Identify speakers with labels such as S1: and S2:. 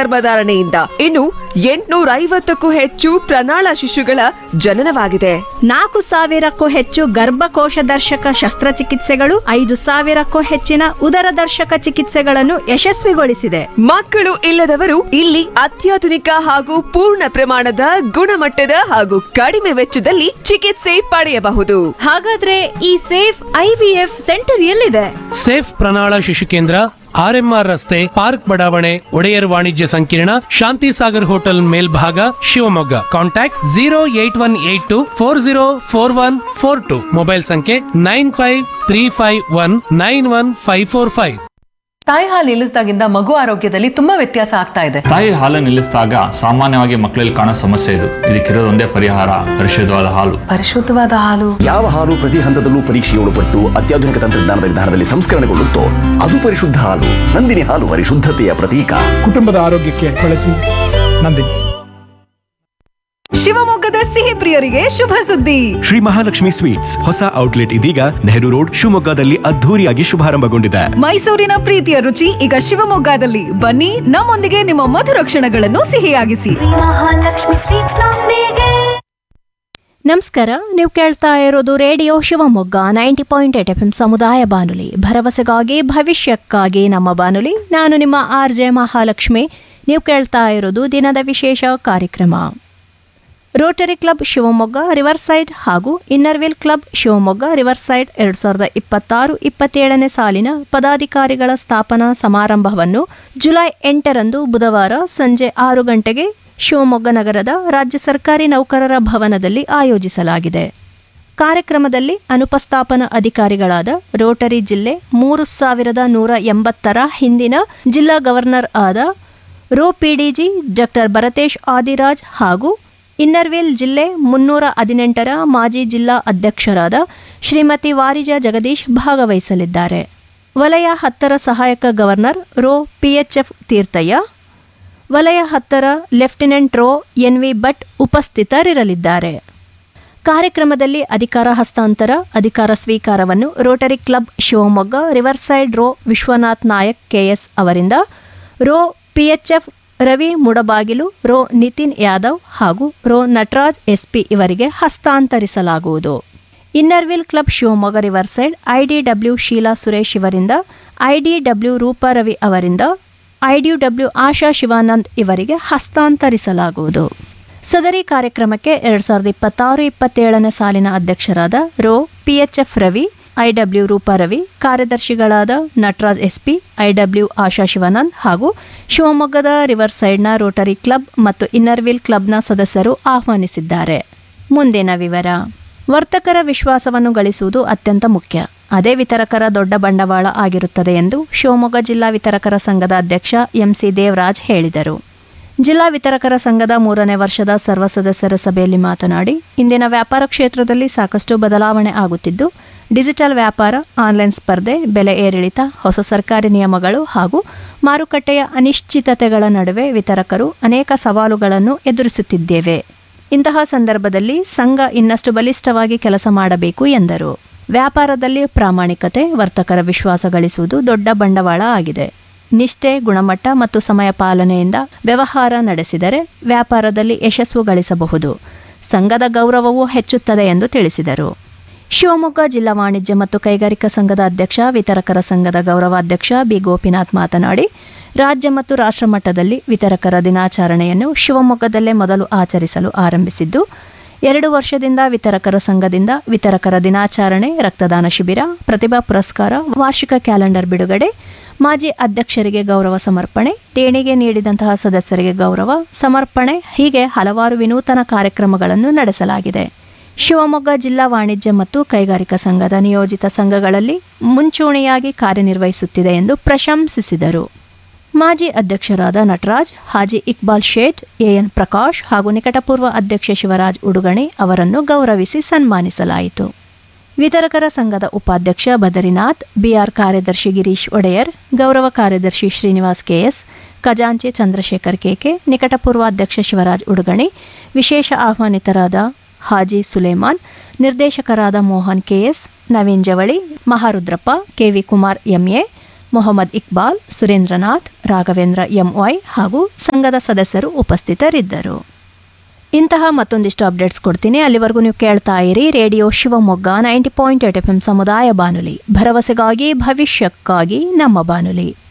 S1: ಗರ್ಭಧಾರಣೆಯಿಂದ ಇನ್ನು ಎಂಟುನೂರ ಐವತ್ತಕ್ಕೂ ಹೆಚ್ಚು ಪ್ರಣಾಳ ಶಿಶುಗಳ ಜನನವಾಗಿದೆ
S2: ನಾಲ್ಕು ಸಾವಿರಕ್ಕೂ ಹೆಚ್ಚು ಗರ್ಭಕೋಶ ದರ್ಶಕ ಶಸ್ತ್ರಚಿಕಿತ್ಸೆಗಳು ಐದು ಸಾವಿರಕ್ಕೂ ಹೆಚ್ಚಿನ ಉದರ ದರ್ಶಕ ಚಿಕಿತ್ಸೆಗಳನ್ನು ಯಶಸ್ವಿಗೊಳಿಸಿದೆ
S1: ಮಕ್ಕಳು ಇಲ್ಲದವರು ಇಲ್ಲಿ ಅತ್ಯಾಧುನಿಕ ಹಾಗೂ ಪೂರ್ಣ ಪ್ರಮಾಣದ ಗುಣಮಟ್ಟದ ಹಾಗೂ ಕಡಿಮೆ ವೆಚ್ಚದಲ್ಲಿ ಚಿಕಿತ್ಸೆ ಪಡೆಯಬಹುದು
S2: ಹಾಗಾದ್ರೆ ಈ ಸೇಫ್ ಐವಿಎಫ್ ಸೆಂಟರ್ ಎಲ್ಲಿದೆ
S3: ಸೇಫ್ ಪ್ರಣಾಳ ಶಿಶು ಕೇಂದ್ರ ಆರ್ಎಂಆರ್ ರಸ್ತೆ ಪಾರ್ಕ್ ಬಡಾವಣೆ ಒಡೆಯರ್ ವಾಣಿಜ್ಯ ಸಂಕೀರ್ಣ ಶಾಂತಿ ಸಾಗರ್ ಹೋಟೆಲ್ ಮೇಲ್ಭಾಗ Shivamogga contact zero eight one eight two four zero four one four two mobile ಸಂಖ್ಯೆ nine five three five one nine one five four five
S4: ತಾಯಿ ಹಾಲು ನಿಲ್ಲಿಸಿದಾಗಿಂದ ಮಗು ಆರೋಗ್ಯದಲ್ಲಿ ತುಂಬಾ ವ್ಯತ್ಯಾಸ ಆಗ್ತಾ ಇದೆ
S5: ತಾಯಿ ಹಾಲು ನಿಲ್ಲಿಸಿದಾಗ ಸಾಮಾನ್ಯವಾಗಿ ಮಕ್ಕಳಲ್ಲಿ ಕಾಣೋ ಸಮಸ್ಯೆ ಇದು ಇದಕ್ಕಿರೋದೊಂದೇ ಪರಿಹಾರ ಪರಿಶುದ್ಧವಾದ ಹಾಲು
S4: ಪರಿಶುದ್ಧವಾದ ಹಾಲು
S6: ಯಾವ ಹಾಲು ಪ್ರತಿ ಹಂತದಲ್ಲೂ ಪರೀಕ್ಷೆಗೆ ಒಳಪಟ್ಟು ಅತ್ಯಾಧುನಿಕ ತಂತ್ರಜ್ಞಾನದ ವಿಧಾನದಲ್ಲಿ ಸಂಸ್ಕರಣೆಗೊಳ್ಳುತ್ತೋ ಅದು ಪರಿಶುದ್ಧ ಹಾಲು ನಂದಿನಿ ಹಾಲು ಪರಿಶುದ್ಧತೆಯ ಪ್ರತೀಕ
S7: ಕುಟುಂಬದ ಆರೋಗ್ಯಕ್ಕೆ ಬಳಸಿ ನಂದಿನಿ
S4: ಶಿವಮೊಗ್ಗದ ಸಿಹಿ ಪ್ರಿಯರಿಗೆ ಶುಭ ಸುದ್ದಿ
S8: ಶ್ರೀ ಮಹಾಲಕ್ಷ್ಮಿ ಸ್ವೀಟ್ಸ್ ಹೊಸ ಔಟ್ಲೆಟ್ ಇದೀಗ ನೆಹರು ರೋಡ್ ಶಿವಮೊಗ್ಗದಲ್ಲಿ ಅದ್ಧೂರಿಯಾಗಿ ಶುಭಾರಂಭಗೊಂಡಿದೆ
S4: ಮೈಸೂರಿನ ಪ್ರೀತಿಯ ರುಚಿ ಈಗ ಶಿವಮೊಗ್ಗದಲ್ಲಿ ಬನ್ನಿ ನಮ್ಮೊಂದಿಗೆ ನಿಮ್ಮ ಮಧುರ ಕ್ಷಣಗಳನ್ನು ಸಿಹಿಯಾಗಿಸಿ
S9: ಮಹಾಲಕ್ಷ್ಮಿ ಸ್ವೀಟ್ಸ್ ನೊಂದಿಗೆ
S2: ನಮಸ್ಕಾರ ನೀವು ಕೇಳ್ತಾ ಇರೋದು radio Shivamogga ninety point eight F M ಸಮುದಾಯ ಬಾನುಲಿ ಭರವಸೆಗಾಗಿ ಭವಿಷ್ಯಕ್ಕಾಗಿ ನಮ್ಮ ಬಾನುಲಿ ನಾನು ನಿಮ್ಮ ಆರ್ ಜೆ ಮಹಾಲಕ್ಷ್ಮಿ ನೀವು ಕೇಳ್ತಾ ಇರೋದು ದಿನದ ವಿಶೇಷ ಕಾರ್ಯಕ್ರಮ Rotary Club Shivamogga Riverside ಹಾಗೂ Inner Wheel Club Shivamogga Riverside ಎರಡು ಸಾವಿರದ ಇಪ್ಪತ್ತಾರು ಇಪ್ಪತ್ತೇಳನೇ ಸಾಲಿನ ಪದಾಧಿಕಾರಿಗಳ ಸ್ಥಾಪನಾ ಸಮಾರಂಭವನ್ನು ಜುಲೈ ಎಂಟರಂದು ಬುಧವಾರ ಸಂಜೆ ಆರು ಗಂಟೆಗೆ ಶಿವಮೊಗ್ಗ ನಗರದ ರಾಜ್ಯ ಸರ್ಕಾರಿ ನೌಕರರ ಭವನದಲ್ಲಿ ಆಯೋಜಿಸಲಾಗಿದೆ ಕಾರ್ಯಕ್ರಮದಲ್ಲಿ ಅನುಪಸ್ಥಾಪನಾ ಅಧಿಕಾರಿಗಳಾದ ರೋಟರಿ ಜಿಲ್ಲೆ ಮೂರು ಸಾವಿರದ ನೂರ ಎಂಬತ್ತರ ಹಿಂದಿನ ಜಿಲ್ಲಾ ಗವರ್ನರ್ ಆದ ರೋ ಪಿಡಿಜಿ ಡಾಕ್ಟರ್ ಭರತೇಶ್ ಆದಿರಾಜ್ ಹಾಗೂ ಇನ್ನರ್ವೇಲ್ ಜಿಲ್ಲೆ ಮುನ್ನೂರ ಹದಿನೆಂಟರ ಮಾಜಿ ಜಿಲ್ಲಾ ಅಧ್ಯಕ್ಷರಾದ ಶ್ರೀಮತಿ ವಾರಿಜ ಜಗದೀಶ್ ಭಾಗವಹಿಸಲಿದ್ದಾರೆ ವಲಯ ಹತ್ತರ ಸಹಾಯಕ ಗವರ್ನರ್ ರೋ ಪಿಎಚ್ಎಫ್ ತೀರ್ಥಯ್ಯ ವಲಯ ಹತ್ತರ ಲೆಫ್ಟಿನೆಂಟ್ ರೋ ಎನ್ ವಿ ಭಟ್ ಉಪಸ್ಥಿತರಿರಲಿದ್ದಾರೆ ಕಾರ್ಯಕ್ರಮದಲ್ಲಿ ಅಧಿಕಾರ ಹಸ್ತಾಂತರ ಅಧಿಕಾರ ಸ್ವೀಕಾರವನ್ನು Rotary Club Shivamogga Riverside ರೋ ವಿಶ್ವನಾಥ್ ನಾಯಕ್ ಕೆಎಸ್ ಅವರಿಂದ ರೋ ಪಿಎಚ್ಎಫ್ ರವಿ ಮುಡಬಾಗಿಲು ರೋ ನಿತಿನ್ ಯಾದವ್ ಹಾಗೂ ರೋ ನಟರಾಜ್ ಎಸ್ಪಿ ಇವರಿಗೆ ಹಸ್ತಾಂತರಿಸಲಾಗುವುದು Inner Wheel Club Shivamogga Riverside IDW Sheela Suresh ಇವರಿಂದ ಐಡಿಡಬ್ಲ್ಯೂ ರೂಪಾ ರವಿ ಅವರಿಂದ ಐಡಿಡಬ್ಲ್ಯೂ ಆಶಾ ಶಿವಾನಂದ್ ಇವರಿಗೆ ಹಸ್ತಾಂತರಿಸಲಾಗುವುದು ಸದರಿ ಕಾರ್ಯಕ್ರಮಕ್ಕೆ ಎರಡ್ ಸಾವಿರದ ಇಪ್ಪತ್ತಾರು ಇಪ್ಪತ್ತೇಳನೇ ಸಾಲಿನ ಅಧ್ಯಕ್ಷರಾದ ರೋ ಪಿಎಚ್ಎಫ್ ರವಿ ಐಡಬ್ಲ್ಯೂ ರೂಪಾ ರವಿ ಕಾರ್ಯದರ್ಶಿಗಳಾದ ನಟರಾಜ್ ಎಸ್ಪಿ ಐಡಬ್ಲ್ಯೂ ಆಶಾ ಶಿವಾನಂದ್ ಹಾಗೂ ಶಿವಮೊಗ್ಗದ ರಿವರ್ ಸೈಡ್ನ ರೋಟರಿ ಕ್ಲಬ್ ಮತ್ತು ಇನ್ನರ್ವಿಲ್ ಕ್ಲಬ್ನ ಸದಸ್ಯರು ಆಹ್ವಾನಿಸಿದ್ದಾರೆ ಮುಂದಿನ ವಿವರ ವರ್ತಕರ ವಿಶ್ವಾಸವನ್ನು ಗಳಿಸುವುದು ಅತ್ಯಂತ ಮುಖ್ಯ ಅದೇ ವಿತರಕರ ದೊಡ್ಡ ಬಂಡವಾಳ ಆಗಿರುತ್ತದೆ ಎಂದು ಶಿವಮೊಗ್ಗ ಜಿಲ್ಲಾ ವಿತರಕರ ಸಂಘದ ಅಧ್ಯಕ್ಷ ಎಂಸಿ ದೇವರಾಜ್ ಹೇಳಿದರು ಜಿಲ್ಲಾ ವಿತರಕರ ಸಂಘದ ಮೂರನೇ ವರ್ಷದ ಸರ್ವ ಸದಸ್ಯರ ಸಭೆಯಲ್ಲಿ ಮಾತನಾಡಿ ಇಂದಿನ ವ್ಯಾಪಾರ ಕ್ಷೇತ್ರದಲ್ಲಿ ಸಾಕಷ್ಟು ಬದಲಾವಣೆ ಆಗುತ್ತಿದ್ದು ಡಿಜಿಟಲ್ ವ್ಯಾಪಾರ ಆನ್ಲೈನ್ ಸ್ಪರ್ಧೆ ಬೆಲೆ ಏರಿಳಿತ ಹೊಸ ಸರ್ಕಾರಿ ನಿಯಮಗಳು ಹಾಗೂ ಮಾರುಕಟ್ಟೆಯ ಅನಿಶ್ಚಿತತೆಗಳ ನಡುವೆ ವಿತರಕರು ಅನೇಕ ಸವಾಲುಗಳನ್ನು ಎದುರಿಸುತ್ತಿದ್ದೇವೆ ಇಂತಹ ಸಂದರ್ಭದಲ್ಲಿ ಸಂಘ ಇನ್ನಷ್ಟು ಬಲಿಷ್ಠವಾಗಿ ಕೆಲಸ ಮಾಡಬೇಕು ಎಂದರು ವ್ಯಾಪಾರದಲ್ಲಿ ಪ್ರಾಮಾಣಿಕತೆ ವರ್ತಕರ ವಿಶ್ವಾಸ ಗಳಿಸುವುದು ದೊಡ್ಡ ಬಂಡವಾಳ ಆಗಿದೆ ನಿಷ್ಠೆ ಗುಣಮಟ್ಟ ಮತ್ತು ಸಮಯ ಪಾಲನೆಯಿಂದ ವ್ಯವಹಾರ ನಡೆಸಿದರೆ ವ್ಯಾಪಾರದಲ್ಲಿ ಯಶಸ್ಸು ಗಳಿಸಬಹುದು ಸಂಘದ ಗೌರವವೂ ಹೆಚ್ಚುತ್ತದೆ ಎಂದು ತಿಳಿಸಿದರು ಶಿವಮೊಗ್ಗ ಜಿಲ್ಲಾ ವಾಣಿಜ್ಯ ಮತ್ತು ಕೈಗಾರಿಕಾ ಸಂಘದ ಅಧ್ಯಕ್ಷ ವಿತರಕರ ಸಂಘದ ಗೌರವಾಧ್ಯಕ್ಷ ಬಿ ಗೋಪಿನಾಥ್ ಮಾತನಾಡಿ ರಾಜ್ಯ ಮತ್ತು ರಾಷ್ಟ್ರ ಮಟ್ಟದಲ್ಲಿ ವಿತರಕರ ದಿನಾಚರಣೆಯನ್ನು ಶಿವಮೊಗ್ಗದಲ್ಲೇ ಮೊದಲು ಆಚರಿಸಲು ಆರಂಭಿಸಿದ್ದು ಎರಡು ವರ್ಷದಿಂದ ವಿತರಕರ ಸಂಘದಿಂದ ವಿತರಕರ ದಿನಾಚರಣೆ ರಕ್ತದಾನ ಶಿಬಿರ ಪ್ರತಿಭಾ ಪುರಸ್ಕಾರ ವಾರ್ಷಿಕ ಕ್ಯಾಲೆಂಡರ್ ಬಿಡುಗಡೆ ಮಾಜಿ ಅಧ್ಯಕ್ಷರಿಗೆ ಗೌರವ ಸಮರ್ಪಣೆ ದೇಣಿಗೆ ನೀಡಿದಂತಹ ಸದಸ್ಯರಿಗೆ ಗೌರವ ಸಮರ್ಪಣೆ ಹೀಗೆ ಹಲವಾರು ವಿನೂತನ ಕಾರ್ಯಕ್ರಮಗಳನ್ನು ನಡೆಸಲಾಗಿದೆ ಶಿವಮೊಗ್ಗ ಜಿಲ್ಲಾ ವಾಣಿಜ್ಯ ಮತ್ತು ಕೈಗಾರಿಕಾ ಸಂಘದ ನಿಯೋಜಿತ ಸಂಘಗಳಲ್ಲಿ ಮುಂಚೂಣಿಯಾಗಿ ಕಾರ್ಯನಿರ್ವಹಿಸುತ್ತಿದೆ ಎಂದು ಪ್ರಶಂಸಿಸಿದರು ಮಾಜಿ ಅಧ್ಯಕ್ಷರಾದ ನಟರಾಜ್ ಹಾಜಿ ಇಕ್ಬಾಲ್ ಶೇಟ್ ಎಎನ್ ಪ್ರಕಾಶ್ ಹಾಗೂ ನಿಕಟಪೂರ್ವ ಅಧ್ಯಕ್ಷ ಶಿವರಾಜ್ ಉಡುಗಣಿ ಅವರನ್ನು ಗೌರವಿಸಿ ಸನ್ಮಾನಿಸಲಾಯಿತು ವಿತರಕರ ಸಂಘದ ಉಪಾಧ್ಯಕ್ಷ ಬದರಿನಾಥ್ ಬಿಆರ್ ಕಾರ್ಯದರ್ಶಿ ಗಿರೀಶ್ ಒಡೆಯರ್ ಗೌರವ ಕಾರ್ಯದರ್ಶಿ ಶ್ರೀನಿವಾಸ್ ಕೆಎಸ್ ಖಜಾಂಚಿ ಚಂದ್ರಶೇಖರ್ ಕೆಕೆ ನಿಕಟಪೂರ್ವ ಅಧ್ಯಕ್ಷ ಶಿವರಾಜ್ ಉಡುಗಣಿ ವಿಶೇಷ ಆಹ್ವಾನಿತರಾದ ಹಾಜಿ ಸುಲೇಮಾನ್ ನಿರ್ದೇಶಕರಾದ Mohan KS Naveen Javali Maharudrappa KV Kumar MA Mohammed Iqbal Surendranath Raghavendra MY ಹಾಗೂ ಸಂಘದ ಸದಸ್ಯರು ಉಪಸ್ಥಿತರಿದ್ದರು ಇಂತಹ ಮತ್ತೊಂದಿಷ್ಟು ಅಪ್ಡೇಟ್ಸ್ ಕೊಡ್ತೀನಿ ಅಲ್ಲಿವರೆಗೂ ನೀವು ಕೇಳ್ತಾ ಇರಿ radio Shivamogga ninety point eight F M ಸಮುದಾಯ ಬಾನುಲಿ ಭರವಸೆಗಾಗಿ ಭವಿಷ್ಯಕ್ಕಾಗಿ ನಮ್ಮ ಬಾನುಲಿ